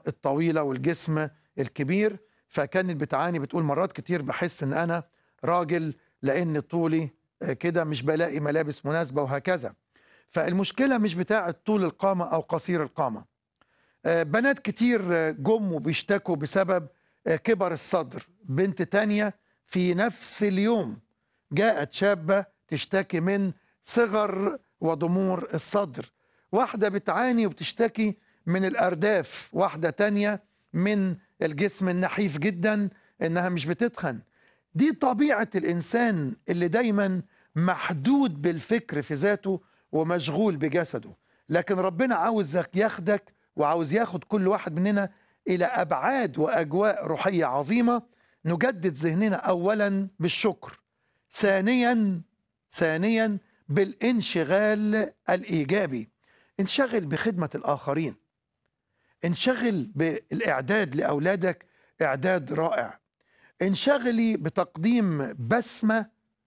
الطويلة والجسم الكبير فكانت بتعاني بتقول مرات كتير بحس ان انا راجل لان طولي آه، كده مش بلاقي ملابس مناسبة وهكذا فالمشكلة مش بتاعة طول القامة او قصير القامة آه، بنات كتير آه، جم وبيشتكوا بسبب آه، كبر الصدر بنت تانية في نفس اليوم جاءت شابة تشتكي من صغر وضمور الصدر واحدة بتعاني وبتشتكي من الأرداف واحدة تانية من الجسم النحيف جدا إنها مش بتتخن دي طبيعة الإنسان اللي دايما محدود بالفكر في ذاته ومشغول بجسده لكن ربنا عاوز ياخدك وعاوز ياخد كل واحد مننا إلى أبعاد وأجواء روحية عظيمة نجدد ذهننا أولا بالشكر ثانيا ثانيا بالانشغال الإيجابي انشغل بخدمة الآخرين انشغل بالإعداد لأولادك إعداد رائع انشغلي بتقديم بسمة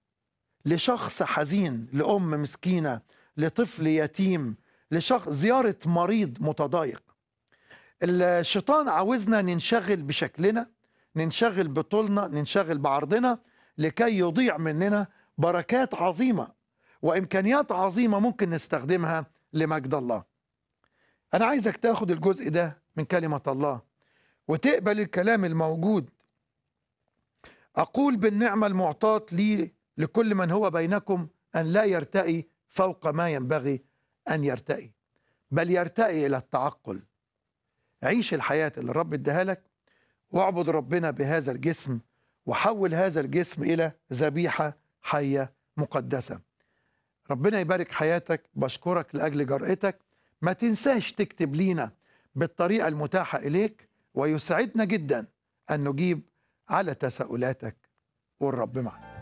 لشخص حزين لأم مسكينة لطفل يتيم لشخص زيارة مريض متضايق الشيطان عاوزنا ننشغل بشكلنا ننشغل بطولنا ننشغل بعرضنا لكي يضيع مننا بركات عظيمة وإمكانيات عظيمة ممكن نستخدمها لمجد الله أنا عايزك تاخد الجزء ده من كلمة الله وتقبل الكلام الموجود أقول بالنعمة المعطاة لي لكل من هو بينكم أن لا يرتئي فوق ما ينبغي أن يرتئي بل يرتئي إلى التعقل عيش الحياة اللي الرب اداها لك واعبد ربنا بهذا الجسم وحول هذا الجسم إلى ذبيحة حية مقدسة ربنا يبارك حياتك بشكرك لأجل جرأتك ما تنساش تكتب لينا بالطريقة المتاحة إليك ويسعدنا جدا أن نجيب على تساؤلاتك والرب معك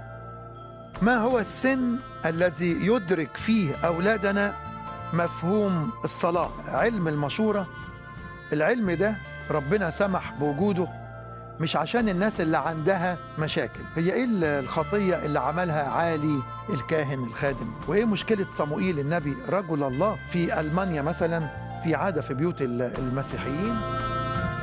ما هو السن الذي يدرك فيه أولادنا مفهوم الصلاة علم المشورة العلم ده ربنا سمح بوجوده مش عشان الناس اللي عندها مشاكل هي ايه الخطية اللي عملها عالي الكاهن الخادم وايه مشكلة صموئيل النبي رجل الله في ألمانيا مثلا في عادة في بيوت المسيحيين